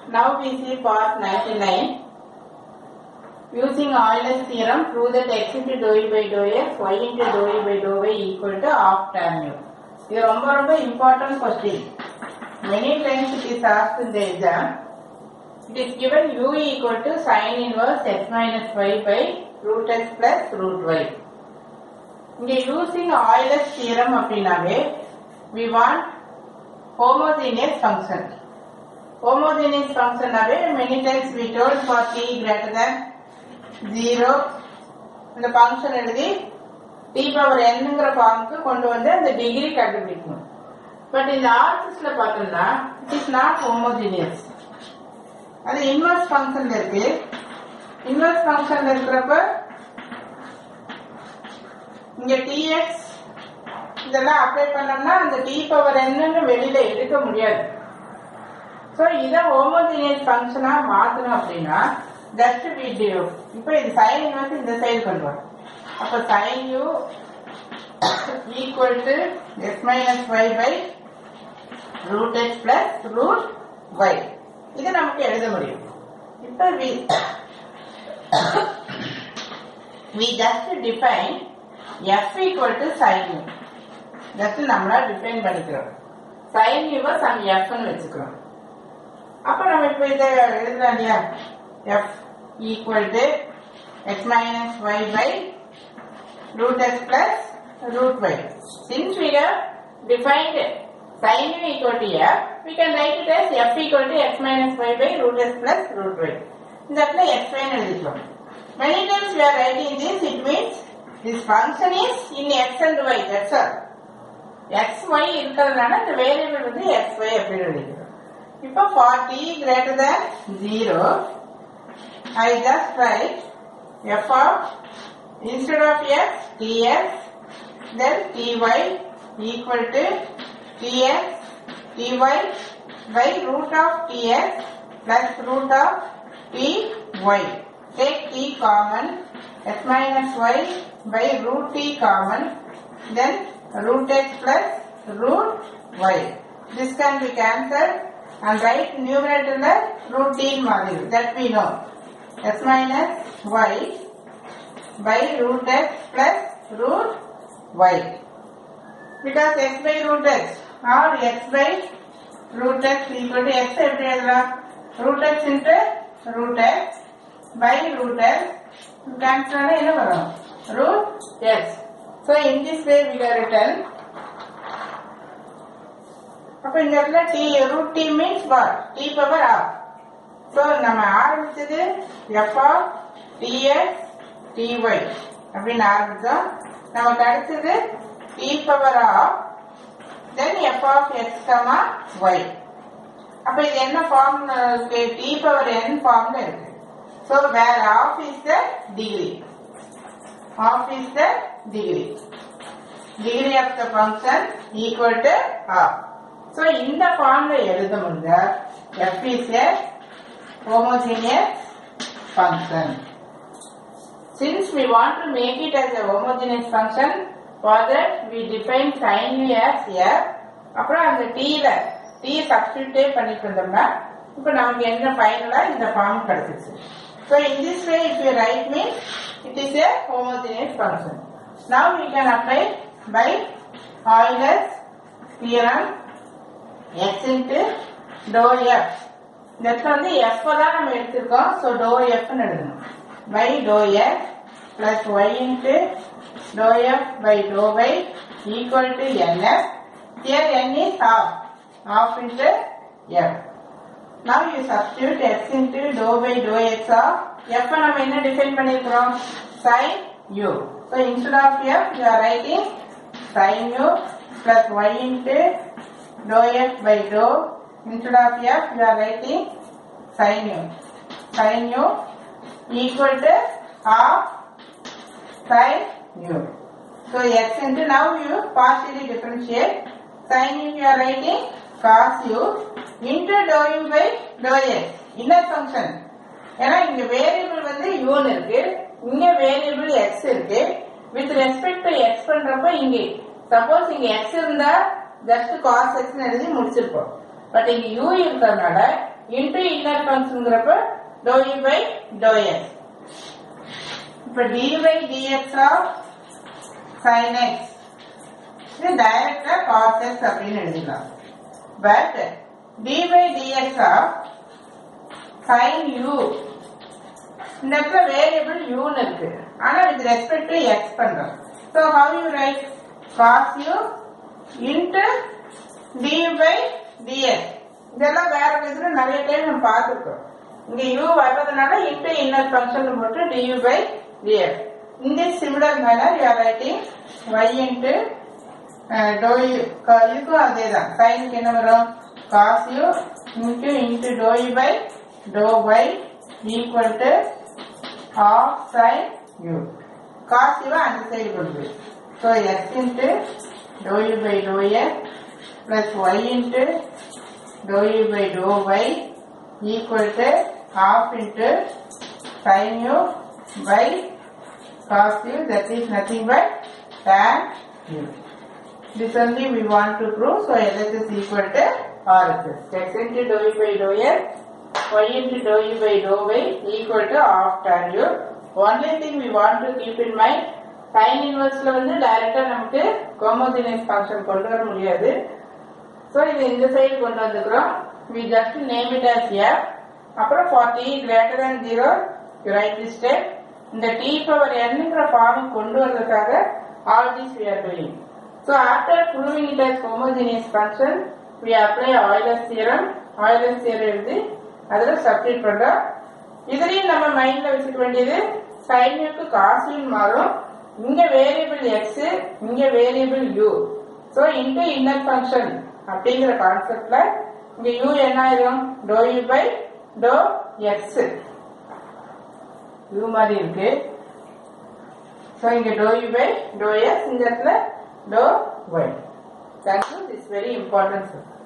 Now we see part 99. Using Euler's theorem, prove that x into dou e by dou x, y into dou e by dou y equal to half tan u. இது ரொம்ப ரொம்ப important question. Many times it is asked in the exam. It is given u equal to sin inverse x minus y by root x plus root y. இங்க using Euler's theorem அப்படின்னாவே we want homogeneous function. homogeneous function away many times we told for t greater than 0 இந்த function எழுதி t power nங்கிற ஃபார்முக்கு கொண்டு வந்து அந்த degree கண்டுபிடிக்கணும் but இந்த ஆர்டிஸ்ட்ல பார்த்தோம்னா இட் இஸ் நாட் ஹோமோஜினியஸ் அது இன்வெர்ஸ் ஃபங்க்ஷன்ல இருக்கு இன்வெர்ஸ் ஃபங்க்ஷன்ல இருக்கிறப்ப இங்க tx இதெல்லாம் அப்ளை பண்ணோம்னா அந்த t பவர் என்னன்னு வெளியில எடுக்க முடியாது ஸோ இதை ஹோமோஜினியஸ் ஃபங்க்ஷனா மாத்தணும் அப்படின்னா ஜஸ்ட் வி டியூ இப்போ இது சைன் வந்து இந்த சைடு கொண்டு வரும் அப்போ sine U equal to S minus Y by root X plus root Y இது நமக்கு எழுத முடியும் இப்போ we we just define F equal to sine U just நம்மளா டிஃபைன் பண்ணிக்கிறோம் சைன் யூவை சம் எஃப்னு வச்சுக்கிறோம் அப்ப நம்ம இப்ப இதை எழுதலாம் இல்லையா F equal to X minus Y by root X plus root Y since we have defined sin u equal to f we can write it as f equal to x minus y by root x plus root y இந்த இடத்துல x y னு எழுதிக்கலாம் many times we are writing this it means this function is in x and y that's all x y இருக்கிறதுனால இந்த variable வந்து x y அப்படின்னு எழுதிக்கிறோம் இப்போ for t greater than 0 I just write f of instead of x tx then ty equal to tx ty by root of tx plus root of ty take t common x minus y by root t common then root x plus root y this can be cancelled and write numerator the root t value that we know x minus y by root x plus root y because x by root x or x by root x equal to x எப்படி எழுதலாம் root x into root x by root x cancel ஆனா என்ன வரும் root x so in this way we have written அப்ப இந்த இடத்துல t root t means what t power r so நம்ம ஆரம்பிச்சது f of tx ty அப்படின்னு ஆரம்பிச்சோம் நமக்கு அடுத்தது t power of then f of x comma y அப்ப இது என்ன ஃபார்ம் இருக்கு t power n ஃபார்ம்ல இருக்கு so where half is the degree half is the degree degree of the function equal to half so இந்த ஃபார்ம்ல எழுத முடிஞ்சா f is a homogeneous function since we want to make it as a homogeneous function for that we define sin u as f அப்புறம் அந்த t ல t சப்ஸ்டியூட்டே பண்ணிட்டு இருந்தோம்னா இப்போ நமக்கு என்ன ஃபைனலா இந்த ஃபார்ம் கிடைச்சிச்சு so in this way if you write means it is a homogeneous function now we can apply by Euler's theorem x into dou f இந்த இடத்துல வந்து f தான் நம்ம எடுத்திருக்கோம் ஸோ டோ எஃப்னு எழுதணும் by dou F plus Y into dou F by dou Y equal to N F here N is half half into F now you substitute X into dou by dou X of F நம்ம என்ன define பண்ணியிருக்கிறோம் sine U so instead of F you are writing sine U plus Y into dou f by dou instead of f you are writing sin u sin u equal to half sin u so x into now you partially differentiate sin u you are writing cos u into dou u by dou x inner function ஏன்னா இங்க variable வந்து யூன்னு இருக்கு இங்க variable X இருக்கு with respect to X பண்றப்ப இங்க suppose இங்க எக்ஸ் இருந்தா ஜஸ்ட் காஸ் எக்ஸ் எழுதி முடிச்சிருப்போம் பட் இங்க u இருக்கிறதுனால இன்டு இன்னர் ஃபங்க்ஷன்ங்கிறப்ப dou U by dou X இப்ப dy dx ஆஃப் sin x இது டைரக்டா cos x அப்படின்னு எழுதிக்கலாம் பட் dy dx ஆஃப் sin u இந்த இடத்துல வேரியபிள் யூன்னு இருக்கு ஆனா வித் ரெஸ்பெக்ட் டு எக்ஸ் பண்றோம் so how you write cos U into D by D S இதெல்லாம் வேற விதத்துல நிறைய டைம் நம்ம பார்த்துருக்கோம் இங்க யூ வர்றதுனால இன்ட்டு இன்னர் ஃபங்க்ஷன் போட்டு டியூ பை டிஎஸ் இந்த similar manner you are writing Y into dou U இதுக்கும் அதே தான் சைனுக்கு என்ன வரும் cos U into into dou U by dou by equal to half sin u. cos u அந்த side கொண்டு போய் so x into dou u by dou x plus y into dou u by dou y equal to half into sin u by cos u that is nothing but tan u. This only we want to prove so LS is equal to RHS. x into dou u by dou x y into dou u by dou y equal to half tan u. Only thing we want to keep in mind, sin inverseல வந்து டைரக்டா நமக்கு homogeneous function கொண்டு வர முடியாது so இது இந்த சைடு கொண்டு வந்துக்கிறோம் we just name it as f அப்புறம் for t greater than 0 you write this step இந்த t பவர் nங்கிற ஃபார்ம் கொண்டு வர்றதுக்காக all this we are doing so after proving it as homogeneous function we apply Euler's theorem Euler's theorem எழுதி அதுல substitute பண்றோம் இதுலயும் நம்ம மைண்ட்ல வச்சுக்க வேண்டியது சைனுக்கு காசின் மாறும் இங்க வேரியபிள் எக்ஸ் இங்க variable U so into inner function அப்படிங்கிற கான்செப்ட்ல இங்க யூ என்ன ஆயிரும் dou U by dou X U மாதிரி இருக்கு சோ இங்க dou U by dou X இந்த இடத்துல dou Y thank you it's very important